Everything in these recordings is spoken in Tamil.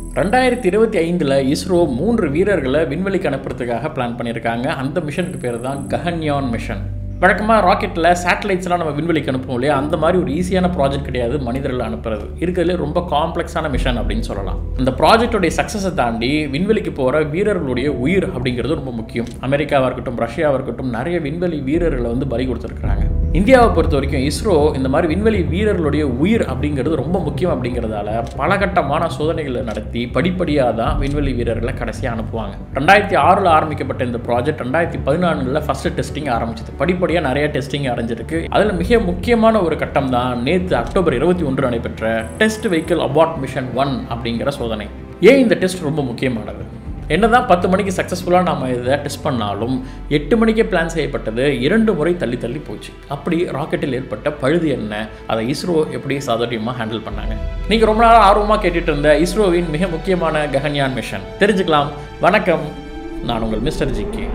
ரெண்டாயிரத்தி இருபத்தி ஐந்தில் இஸ்ரோ மூன்று வீரர்களை விண்வெளிக்கு அனுப்புறதுக்காக பிளான் பண்ணியிருக்காங்க அந்த மிஷனுக்கு பேர் தான் ககன்யான் மிஷன் வழக்கமாக ராக்கெட்டில் சேட்டலைட்ஸ்லாம் நம்ம விண்வெளிக்கு அனுப்புவோம் இல்லையா அந்த மாதிரி ஒரு ஈஸியான ப்ராஜெக்ட் கிடையாது மனிதர்களை அனுப்புறது இருக்கிறதுலே ரொம்ப காம்ப்ளெக்ஸான மிஷன் அப்படின்னு சொல்லலாம் இந்த ப்ராஜெக்டோடைய சக்ஸஸை தாண்டி விண்வெளிக்கு போகிற வீரர்களுடைய உயிர் அப்படிங்கிறது ரொம்ப முக்கியம் அமெரிக்காவாக இருக்கட்டும் ரஷ்யாவாக இருக்கட்டும் நிறைய விண்வெளி வீரர்களை வந்து பலி கொடுத்துருக்குறாங்க இந்தியாவை பொறுத்த வரைக்கும் இஸ்ரோ இந்த மாதிரி விண்வெளி வீரர்களுடைய உயிர் அப்படிங்கிறது ரொம்ப முக்கியம் அப்படிங்கிறதால பலகட்டமான சோதனைகளை நடத்தி படிப்படியாக தான் விண்வெளி வீரர்களை கடைசியாக அனுப்புவாங்க ரெண்டாயிரத்தி ஆறில் ஆரம்பிக்கப்பட்ட இந்த ப்ராஜெக்ட் ரெண்டாயிரத்தி பதினான்கில் ஃபஸ்ட்டு டெஸ்டிங் ஆரம்பிச்சது படிப்படியாக நிறைய டெஸ்டிங் அடைஞ்சிருக்கு அதில் மிக முக்கியமான ஒரு கட்டம் தான் நேற்று அக்டோபர் இருபத்தி ஒன்று நடைபெற்ற test vehicle abort mission one அப்படிங்கிற சோதனை ஏன் இந்த டெஸ்ட் ரொம்ப முக்கியமானது என்னதான் பத்து மணிக்கு சக்ஸஸ்ஃபுல்லாக நம்ம இதை டெஸ்ட் பண்ணாலும் எட்டு மணிக்கே பிளான் செய்யப்பட்டது இரண்டு முறை தள்ளி தள்ளி போச்சு அப்படி ராக்கெட்டில் ஏற்பட்ட பழுது என்ன அதை இஸ்ரோ எப்படி சாதாரியமாக ஹேண்டில் பண்ணாங்க நீங்கள் ரொம்ப நாள் ஆர்வமாக கேட்டுட்டு இருந்த இஸ்ரோவின் மிக முக்கியமான ககன்யான் மிஷன் தெரிஞ்சுக்கலாம் வணக்கம் நான் உங்கள் மிஸ்டர் ஜி கே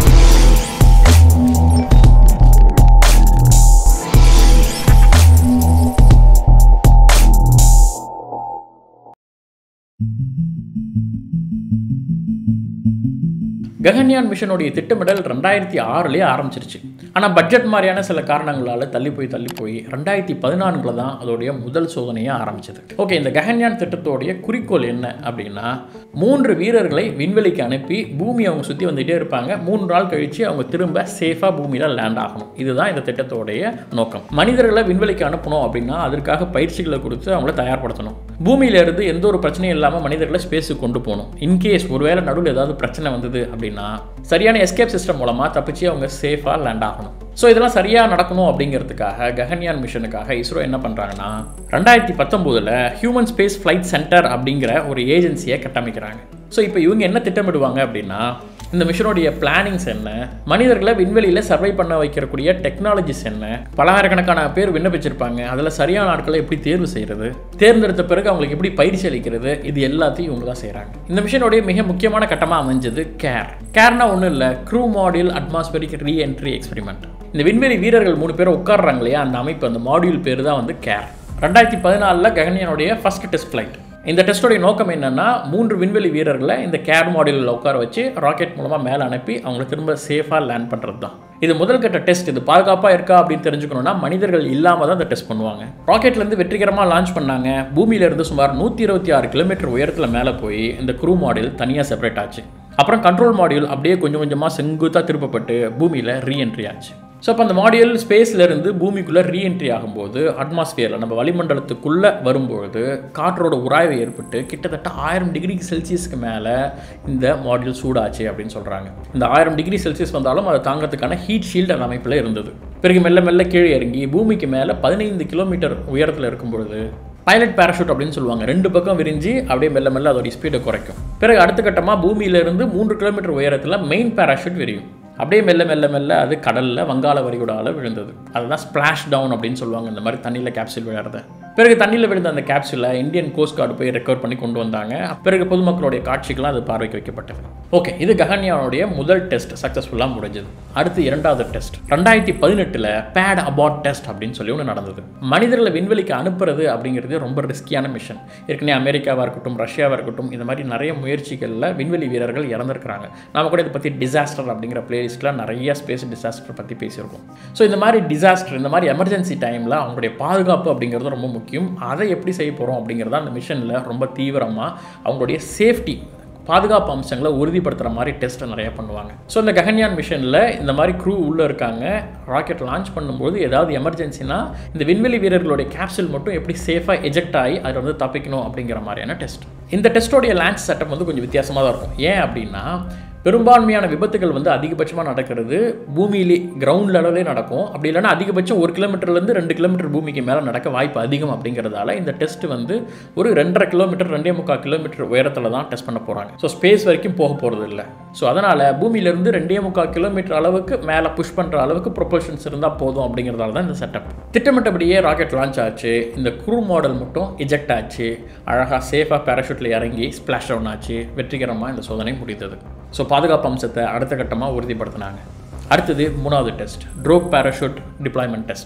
ககன்யான் மிஷனுடைய திட்டமிடல் ரெண்டாயிரத்தி ஆறுலேயே ஆரம்பிச்சிருச்சு ஆனால் பட்ஜெட் மாதிரியான சில காரணங்களால் தள்ளி போய் தள்ளி போய் ரெண்டாயிரத்தி பதினான்கில் தான் அதோடைய முதல் சோதனையை ஆரம்பிச்சது ஓகே இந்த ககன்யான் திட்டத்தோடைய குறிக்கோள் என்ன அப்படின்னா மூன்று வீரர்களை விண்வெளிக்கு அனுப்பி பூமி அவங்க சுற்றி வந்துகிட்டே இருப்பாங்க மூன்று நாள் கழித்து அவங்க திரும்ப சேஃபாக பூமியில் லேண்ட் ஆகணும் இதுதான் இந்த திட்டத்தோடைய நோக்கம் மனிதர்களை விண்வெளிக்கு அனுப்பணும் அப்படின்னா அதற்காக பயிற்சிகளை கொடுத்து அவங்கள தயார்படுத்தணும் பூமியிலேருந்து எந்த ஒரு பிரச்சனையும் இல்லாமல் மனிதர்களை ஸ்பேஸுக்கு கொண்டு போகணும் இன்கேஸ் ஒருவேளை நடுவில் ஏதாவது பிரச்சனை வந்தது அப்படின்னா சரியான எஸ்கேப் சிஸ்டம் மூலமாக தப்பிச்சு அவங்க சேஃபாக லேண்ட் ஆகணும் ஸோ இதெல்லாம் சரியாக நடக்கணும் அப்படிங்கிறதுக்காக ககன்யான் மிஷனுக்காக இஸ்ரோ என்ன பண்ணுறாங்கன்னா ரெண்டாயிரத்தி பத்தொம்போதில் ஹியூமன் ஸ்பேஸ் ஃப்ளைட் சென்டர் அப்படிங்கிற ஒரு ஏஜென்சியை கட்டமைக்கிறாங்க ஸோ இப்போ இவங்க என்ன திட்டமிடுவாங்க அப்படின்னா இந்த மிஷனுடைய பிளானிங்ஸ் என்ன மனிதர்களை விண்வெளியில் சர்வை பண்ண வைக்கிறக்கூடிய டெக்னாலஜிஸ் என்ன பலாயிரக்கணக்கான பேர் விண்ணப்பிச்சிருப்பாங்க அதில் சரியான ஆட்களை எப்படி தேர்வு செய்கிறது தேர்ந்தெடுத்த பிறகு அவங்களுக்கு எப்படி பயிற்சி அளிக்கிறது இது எல்லாத்தையும் இவங்க தான் செய்கிறாங்க இந்த மிஷனுடைய மிக முக்கியமான கட்டமாக அமைஞ்சது கேர் கேர்னா ஒன்றும் இல்லை crew module atmospheric reentry experiment இந்த விண்வெளி வீரர்கள் மூணு பேரும் உட்காடுறாங்க இல்லையா அந்த அமைப்பு அந்த மாடியூல் பேர் தான் வந்து கேர் ரெண்டாயிரத்தி பதினாலில் ககனியனுடைய ஃபர்ஸ்ட் டெஸ்ட் ஃப்ளைட் இந்த டெஸ்ட்டோடைய நோக்கம் என்னென்னா மூன்று விண்வெளி வீரர்களை இந்த கேர் மாடியூலில் உட்கார வச்சு ராக்கெட் மூலமாக மேலே அனுப்பி அவங்கள திரும்ப சேஃபாக லேண்ட் பண்ணுறது தான் இது முதல் கட்ட டெஸ்ட் இது பாதுகாப்பாக இருக்கா அப்படின்னு தெரிஞ்சுக்கணும்னா மனிதர்கள் இல்லாமல் தான் இந்த டெஸ்ட் பண்ணுவாங்க ராக்கெட்லேருந்து வெற்றிகரமாக லான்ச் பண்ணாங்க பூமியிலேருந்து சுமார் நூற்றி இருபத்தி ஆறு கிலோமீட்டர் உயரத்தில் மேலே போய் இந்த க்ரூ மாடியூல் தனியாக செப்பரேட் ஆச்சு அப்புறம் கண்ட்ரோல் மாடியூல் அப்படியே கொஞ்சம் கொஞ்சமாக செங்குத்தாக திருப்பப்பட்டு பூமியில் ரீஎன்ட்ரி ஆச்சு ஸோ அப்போ அந்த மாடியூல் ஸ்பேஸ்லேருந்து பூமிக்குள்ளே ரீஎன்ட்ரி ஆகும்போது அட்மாஸ்பியரில் நம்ம வளிமண்டலத்துக்குள்ளே வரும்பொழுது காற்றோட உராய்வு ஏற்பட்டு கிட்டத்தட்ட ஆயிரம் டிகிரி செல்சியஸ்க்கு மேலே இந்த மாடியூல் சூடாச்சு அப்படின்னு சொல்கிறாங்க இந்த ஆயிரம் டிகிரி செல்சியஸ் வந்தாலும் அதை தாங்கிறதுக்கான ஹீட் ஷீல்டு அந்த அமைப்பில் இருந்தது பிறகு மெல்ல மெல்ல கீழே இறங்கி பூமிக்கு மேலே பதினைந்து கிலோமீட்டர் உயரத்தில் இருக்கும் பொழுது பைலட் பேராஷூட் அப்படின்னு சொல்லுவாங்க ரெண்டு பக்கம் விரிஞ்சு அப்படியே மெல்ல மெல்ல அதோட ஸ்பீடை குறைக்கும் பிறகு அடுத்த கட்டமாக பூமியிலிருந்து மூன்று கிலோமீட்டர் உயரத்தில் மெயின் பேராஷூட் விரியும் அப்படியே மெல்ல மெல்ல மெல்ல அது கடலில் வங்காள வரிகுடாவில் விழுந்தது அதுதான் ஸ்பிளாஷ் டவுன் அப்படின்னு சொல்லுவாங்க இந்த மாதிரி தண்ணியில் கேப்சூல் விழுறத பிறகு தண்ணியில் விழுந்த அந்த கேப்சூலை இந்தியன் கோஸ்ட் கார்டு போய் ரெக்கவர் பண்ணி கொண்டு வந்தாங்க பிறகு பொதுமக்களுடைய காட்சிகள்லாம் அது பார்வைக்கு வைக்கப்பட்டது ஓகே இது ககன்யானுடைய முதல் டெஸ்ட் சக்ஸஸ்ஃபுல்லாக முடிஞ்சது அடுத்து இரண்டாவது டெஸ்ட் ரெண்டாயிரத்தி பதினெட்டில் பேட் அபார்ட் டெஸ்ட் அப்படின்னு சொல்லி ஒன்று நடந்தது மனிதர்களை விண்வெளிக்கு அனுப்புறது அப்படிங்கிறது ரொம்ப ரிஸ்கியான மிஷன் ஏற்கனவே அமெரிக்காவாக இருக்கட்டும் ரஷ்யாவாக இருக்கட்டும் இந்த மாதிரி நிறைய முயற்சிகளில் விண்வெளி வீரர்கள் இறந்துருக்கிறாங்க நாம கூட இதை பற்றி டிசாஸ்டர் அப்படிங்கிற பிளேலிஸ்ட்டில் நிறைய ஸ்பேஸ் டிசாஸ்டர் பற்றி பேசியிருக்கோம் ஸோ இந்த மாதிரி டிசாஸ்டர் இந்த மாதிரி எமர்ஜென்சி டைமில் அவங்களுடைய பாதுகாப்பு அப்படிங்கிறது ரொம்ப முக்கியம் அதை எப்படி செய்ய போகிறோம் அப்படிங்கிறத அந்த மிஷனில் ரொம்ப தீவிரமாக அவங்களுடைய சேஃப்டி பாதுகாப்பு அம்சங்களை உறுதிப்படுத்துகிற மாதிரி டெஸ்ட்டை நிறைய பண்ணுவாங்க ஸோ இந்த ககன்யான் மிஷனில் இந்த மாதிரி க்ரூ உள்ளே இருக்காங்க ராக்கெட் லான்ச் பண்ணும்போது ஏதாவது எமர்ஜென்சினா இந்த விண்வெளி வீரர்களுடைய கேப்சூல் மட்டும் எப்படி சேஃபாக எஜெக்ட் ஆகி அதில் வந்து தப்பிக்கணும் அப்படிங்கிற மாதிரியான டெஸ்ட் இந்த டெஸ்ட்டோடைய லான்ச் செட்டப் வந்து கொஞ்சம் வித்தியாசமாக தான் இருக்கும் ஏன் அப்படின்னா பெரும்பான்மையான விபத்துகள் வந்து அதிகபட்சமாக நடக்கிறது பூமியிலே கிரவுண்ட் லெவலே நடக்கும் அப்படி இல்லைன்னா அதிகபட்சம் ஒரு கிலோமீட்டர்லேருந்து ரெண்டு கிலோமீட்டர் பூமிக்கு மேலே நடக்க வாய்ப்பு அதிகம் அப்படிங்கிறதால இந்த டெஸ்ட் வந்து ஒரு ரெண்டரை கிலோமீட்டர் ரெண்டே முக்கால் கிலோமீட்டர் உயரத்தில் தான் டெஸ்ட் பண்ண போகிறாங்க ஸோ ஸ்பேஸ் வரைக்கும் போக போகிறது இல்லை ஸோ அதனால் பூமியிலேருந்து ரெண்டே முக்கால் கிலோமீட்டர் அளவுக்கு மேலே புஷ் பண்ணுற அளவுக்கு ப்ரொபோஷன்ஸ் இருந்தால் போதும் அப்படிங்கிறதால தான் இந்த செட்டப் திட்டமிட்டபடியே ராக்கெட் லான்ச் ஆச்சு இந்த க்ரூ மாடல் மட்டும் இஜெக்ட் ஆச்சு அழகாக சேஃபாக பேராஷூட்டில் இறங்கி ஸ்பிளாஷ் டவுன் ஆச்சு வெற்றிகரமாக இந்த சோதனை முடிந்தது ஸோ பாதுகாப்பு அம்சத்தை அடுத்த கட்டமாக உறுதிப்படுத்தினாங்க அடுத்தது மூணாவது test drogue parachute deployment test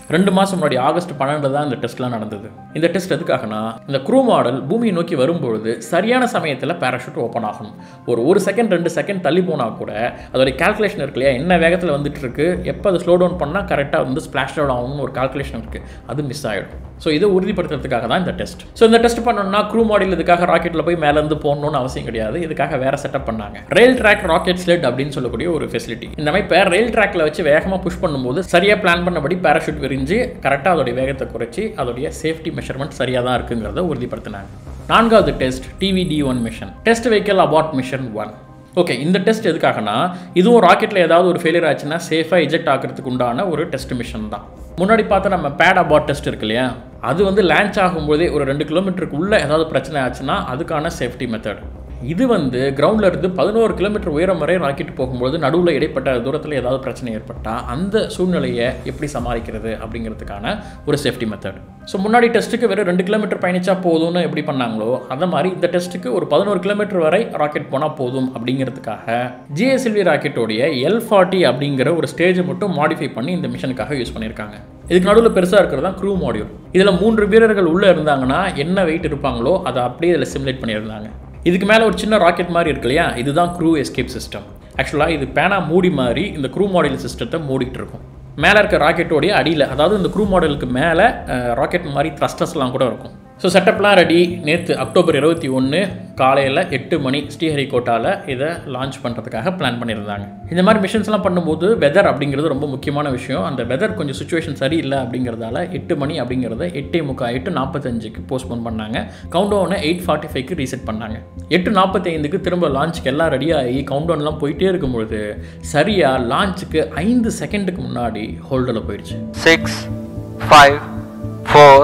ரெண்டு மாதம் முன்னாடி ஆகஸ்ட் பன்னெண்டு தான் இந்த டெஸ்ட்லாம் நடந்தது இந்த டெஸ்ட் எதுக்காகனா இந்த க்ரூ மாடல் பூமியை நோக்கி வரும்பொழுது சரியான சமயத்தில் பேராஷூட் ஓப்பன் ஆகணும் ஒரு ஒரு செகண்ட் ரெண்டு செகண்ட் தள்ளி போனால் கூட அதோடைய கால்குலேஷன் இருக்கு இல்லையா என்ன வேகத்தில் வந்துட்டு இருக்கு எப்போ அதை ஸ்லோ டவுன் பண்ணால் கரெக்டாக வந்து ஸ்பிளாஷ் டவுன் ஆகணும்னு ஒரு கால்குலேஷன் இருக்குது அது மிஸ் ஆகிடும் ஸோ இதை உறுதிப்படுத்துறதுக்காக தான் இந்த டெஸ்ட் ஸோ இந்த டெஸ்ட் பண்ணணும்னா க்ரூ மாடல் இதுக்காக ராக்கெட்டில் போய் மேலேருந்து போகணும்னு அவசியம் கிடையாது இதுக்காக வேற செட்டப் பண்ணாங்க ரயில் ட்ராக் ராக்கெட் ஸ்லெட் அப்படின்னு சொல்லக்கூடிய ஒரு ஃபெசிலிட்டி இந்த மாதிரி இப்போ ரயில் ட்ராக்ல வச்சு வேகமாக புஷ் பண்ணும்போது சரியாக பிளான் பண்ணபடி பேராஷூட் விரிஞ்சு கரெக்டாக அதோடைய வேகத்தை குறைச்சி அதோடைய சேஃப்டி மெஷர்மெண்ட் சரியாக தான் இருக்குங்கிறத உறுதிப்படுத்தினாங்க நான்காவது test TVD one mission test vehicle abort mission one okay இந்த டெஸ்ட் எதுக்காகனா இதுவும் ராக்கெட்டில் ஏதாவது ஒரு ஃபெயிலியர் ஆச்சுன்னா சேஃபாக எஜெக்ட் ஆகிறதுக்கு உண்டான ஒரு டெஸ்ட் மிஷன் தான் முன்னாடி பார்த்தா நம்ம பேட் அபார்ட் டெஸ்ட் இருக்கு இல்லையா அது வந்து லான்ச் ஆகும்போதே ஒரு ரெண்டு கிலோமீட்டருக்கு உள்ளே ஏதாவது பிரச்சனை ஆச்சுன்னா அதுக்கான சேஃப்டி மெத்தட் இது வந்து கிரவுண்டில் இருந்து பதினோரு கிலோமீட்டர் உயரம் வரை ராக்கெட் போகும்போது நடுவில் இடைப்பட்ட தூரத்தில் ஏதாவது பிரச்சனை ஏற்பட்டால் அந்த சூழ்நிலையை எப்படி சமாளிக்கிறது அப்படிங்கிறதுக்கான ஒரு சேஃப்டி மெத்தட் ஸோ முன்னாடி டெஸ்ட்டுக்கு வெறும் ரெண்டு கிலோமீட்டர் பயணிச்சா போதும்னு எப்படி பண்ணாங்களோ அந்த மாதிரி இந்த டெஸ்ட்டுக்கு ஒரு பதினோரு கிலோமீட்டர் வரை ராக்கெட் போனால் போதும் அப்படிங்கிறதுக்காக ஜிஎஸ்எல்வி ராக்கெட்டோடைய எல் ஃபார்ட்டி அப்படிங்கிற ஒரு ஸ்டேஜை மட்டும் மாடிஃபை பண்ணி இந்த மிஷனுக்காக யூஸ் பண்ணியிருக்காங்க இதுக்கு நடுவில் பெருசாக இருக்கிறது தான் க்ரூ மாடியூல் இதில் மூன்று வீரர்கள் உள்ளே இருந்தாங்கன்னா என்ன வெயிட் இருப்பாங்களோ அதை அப்படியே இதில் சிமுலேட் பண்ணியிருந்தாங்க இதுக்கு மேலே ஒரு சின்ன ராக்கெட் மாதிரி இருக்கு இல்லையா இதுதான் க்ரூ எஸ்கேப் சிஸ்டம் ஆக்சுவலாக இது பேனா மூடி மாதிரி இந்த க்ரூ மாடல் சிஸ்டத்தை மூடிட்டு இருக்கும் மேலே இருக்க ராக்கெட்டோடைய அடியில் அதாவது இந்த க்ரூ மாடலுக்கு மேலே ராக்கெட் மாதிரி த்ரஸ்டர்ஸ்லாம் கூட இருக்கும் ஸோ செட்டப்லாம் ரெடி நேற்று அக்டோபர் இருபத்தி ஒன்று காலையில் எட்டு மணி ஸ்ரீஹரிகோட்டாவில் இதை லான்ச் பண்ணுறதுக்காக பிளான் பண்ணியிருந்தாங்க இந்த மாதிரி மிஷன்ஸ்லாம் பண்ணும்போது வெதர் அப்படிங்கிறது ரொம்ப முக்கியமான விஷயம் அந்த வெதர் கொஞ்சம் சுச்சுவேஷன் சரியில்லை அப்படிங்கிறதால எட்டு மணி அப்படிங்கிறத எட்டே முக்கால் எட்டு நாற்பத்தஞ்சுக்கு போஸ்ட்போன் பண்ணாங்க கவுண்ட் டவுனை எயிட் ஃபார்ட்டி ஃபைவ்க்கு ரீசெட் பண்ணாங்க எட்டு நாற்பத்தி ஐந்துக்கு திரும்ப லான்ச்சுக்கு எல்லாம் ரெடியாகி கவுண்ட் டவுன்லாம் போயிட்டே இருக்கும்பொழுது சரியாக லான்ச்சுக்கு ஐந்து செகண்டுக்கு முன்னாடி ஹோல்டில் போயிடுச்சு six, five, four.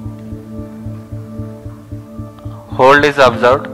Hold is observed.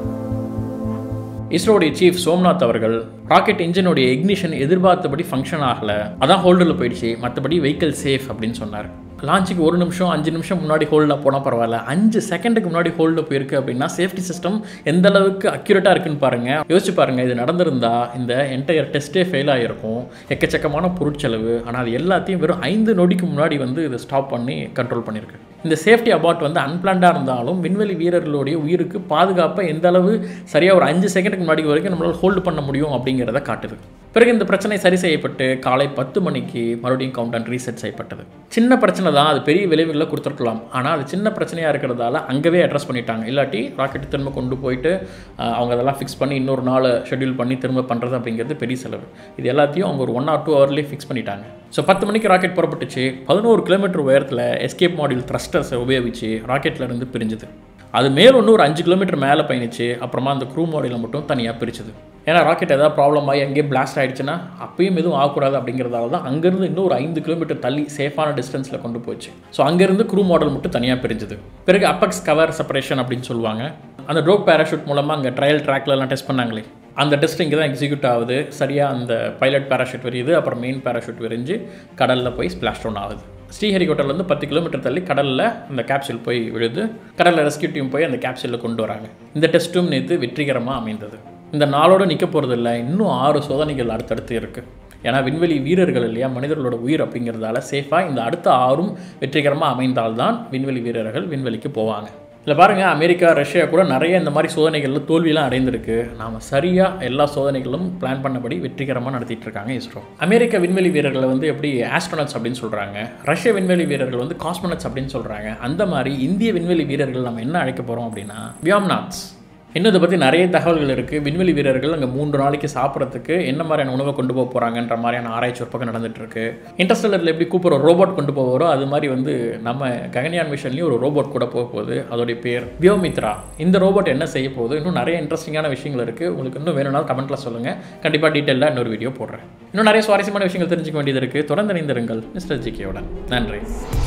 இஸ்ரோடைய சீஃப் சோம்நாத் அவர்கள் ராக்கெட் இன்ஜினுடைய இக்னிஷன் எதிர்பார்த்தபடி ஃபங்க்ஷன் ஆகலை அதான் ஹோல்டரில் போயிடுச்சு மற்றபடி வெஹிக்கிள் சேஃப் அப்படின்னு சொன்னார் லான்ச்சுக்கு ஒரு நிமிஷம் அஞ்சு நிமிஷம் முன்னாடி ஹோல்டில் போனால் பரவாயில்ல அஞ்சு செகண்டுக்கு முன்னாடி ஹோல்டில் போயிருக்கு அப்படின்னா சேஃப்டி சிஸ்டம் எந்த அளவுக்கு அக்யூரேட்டாக இருக்குன்னு பாருங்கள் யோசிச்சு பாருங்கள் இது நடந்திருந்தா இந்த என்டையர் டெஸ்ட்டே ஃபெயில் ஆகிருக்கும் எக்கச்சக்கமான பொருட்செலவு ஆனால் அது எல்லாத்தையும் வெறும் ஐந்து நொடிக்கு முன்னாடி வந்து இதை ஸ்டாப் பண்ணி கண்ட்ரோல் பண்ணியிருக்கு இந்த சேஃப்டி அபார்ட் வந்து அன்பிளான்டாக இருந்தாலும் விண்வெளி வீரர்களுடைய உயிருக்கு பாதுகாப்பை எந்த அளவு சரியாக ஒரு அஞ்சு செகண்டுக்கு முன்னாடி வரைக்கும் நம்மளால் ஹோல்டு பண்ண முடியும் அப்படிங்கிறத காட்டுது பிறகு இந்த பிரச்சனை சரி செய்யப்பட்டு காலை பத்து மணிக்கு மறுபடியும் கவுண்ட் ரீசெட் செய்யப்பட்டது சின்ன பிரச்சனை தான் அது பெரிய விளைவுகளை கொடுத்துருக்கலாம் ஆனால் அது சின்ன பிரச்சனையாக இருக்கிறதால அங்கவே அட்ரஸ் பண்ணிட்டாங்க இல்லாட்டி ராக்கெட் திரும்ப கொண்டு போயிட்டு அஹ், அவங்க அதெல்லாம் ஃபிக்ஸ் பண்ணி இன்னொரு நாள் ஷெட்யூல் பண்ணி திரும்ப பண்ணுறது அப்படிங்கிறது பெரிய செலவு இது எல்லாத்தையும் அவங்க ஒரு ஒன் ஆர் டூ ஹவர்லேயே ஃபிக்ஸ் பண்ணிட்டாங்க ஸோ பத்து மணிக்கு ராக்கெட் புறப்பட்டுச்சு பதினோரு கிலோமீட்டர் உயரத்தில் எஸ்கேப் மாடியூல் த்ரஸ்டர்ஸை உபயோகித்து ராக்கெட்ல இருந்து பிரிஞ்சுது அது மேலும் இன்னும் ஒரு அஞ்சு கிலோமீட்டர் மேலே பயணிச்சு அப்புறமா அந்த க்ரூ மாடியில் மட்டும் தனியாக பிரிச்சுது ஏன்னா ராக்கெட் ஏதாவது ப்ராப்ளம் ஆகி அங்கேயே பிளாஸ்ட் ஆயிடுச்சுன்னா அப்பயும் எதுவும் ஆகக்கூடாது அப்படிங்கிறதால தான் அங்கேருந்து இன்னும் ஒரு ஐந்து கிலோமீட்டர் தள்ளி சேஃபான டிஸ்டன்ஸில் கொண்டு போச்சு ஸோ அங்கேருந்து க்ரூ மாடல் மட்டும் தனியாக பிரிஞ்சுது பிறகு அப்பக்ஸ் கவர் செப்பரேஷன் அப்படின்னு சொல்லுவாங்க அந்த ட்ரோக் பேராஷூட் மூலமாக அங்கே ட்ரையல் ட்ராக்லலாம் டெஸ்ட் பண்ணாங்களே அந்த டெஸ்ட் இங்கே தான் எக்ஸிக்யூட் ஆகுது சரியாக அந்த பைலட் பேராஷூட் விரியுது அப்புறம் மெயின் பேராஷூட் விரிஞ்சு கடலில் போய் ஸ்பிளாஷ் டவுன் ஆகுது ஸ்ரீஹரிகோட்டிலேருந்து பத்து கிலோமீட்டர் தள்ளி கடலில் அந்த கேப்சூல் போய் விழுது கடலில் ரெஸ்கியூ டீம் போய் அந்த கேப்சூலில் கொண்டு வராங்க இந்த டெஸ்ட்டும் நேற்று வெற்றிகரமாக அமைந்தது இந்த நாளோடு நிற்க போகிறதில்ல இன்னும் ஆறு சோதனைகள் அடுத்தடுத்து இருக்குது ஏன்னா விண்வெளி வீரர்கள் இல்லையா மனிதர்களோட உயிர் அப்படிங்கிறதால சேஃபாக இந்த அடுத்த ஆறும் வெற்றிகரமாக அமைந்தால்தான் விண்வெளி வீரர்கள் விண்வெளிக்கு போவாங்க இதில் பாருங்கள் அமெரிக்கா ரஷ்யா கூட நிறைய இந்த மாதிரி சோதனைகளில் தோல்வியெல்லாம் அடைந்திருக்கு நாம் சரியாக எல்லா சோதனைகளும் பிளான் பண்ணபடி வெற்றிகரமாக நடத்திட்டு இருக்காங்க இஸ்ரோ அமெரிக்க விண்வெளி வீரர்களை வந்து எப்படி ஆஸ்ட்ரோனட்ஸ் அப்படின்னு சொல்கிறாங்க ரஷ்ய விண்வெளி வீரர்கள் வந்து காஸ்மோனட்ஸ் அப்படின்னு சொல்கிறாங்க அந்த மாதிரி இந்திய விண்வெளி வீரர்கள் நம்ம என்ன அழைக்க போகிறோம் அப்படின்னா வியாம்நாத்ஸ் இன்னும் இதை பற்றி நிறைய தகவல்கள் இருக்குது விண்வெளி வீரர்கள் அங்கே மூன்று நாளைக்கு சாப்பிட்றதுக்கு என்ன மாதிரியான உணவை கொண்டு போக போகிறாங்கன்ற மாதிரியான ஆராய்ச்சி ஒரு பக்கம் நடந்துட்டு இருக்கு இன்டர்ஸ்டெல்லரில் எப்படி கூப்பிட்ற ரோபோட் கொண்டு போவாரோ அது மாதிரி வந்து நம்ம ககன்யான் மிஷன்லேயும் ஒரு ரோபோட் கூட போக போகுது அதோடைய பேர் பியோமித்ரா இந்த ரோபோட் என்ன செய்ய போகுது இன்னும் நிறைய இன்ட்ரெஸ்டிங்கான விஷயங்கள் இருக்குது உங்களுக்கு இன்னும் வேணும்னாலும் கமெண்ட்டில் சொல்லுங்கள் கண்டிப்பாக டீட்டெயிலாக இன்னொரு வீடியோ போடுறேன் இன்னும் நிறைய சுவாரஸ்யமான விஷயங்கள் தெரிஞ்சுக்க வேண்டியது இருக்குது தொடர்ந்து இணைந்திருங்கள் மிஸ்டர் ஜிகேயோட நன்றி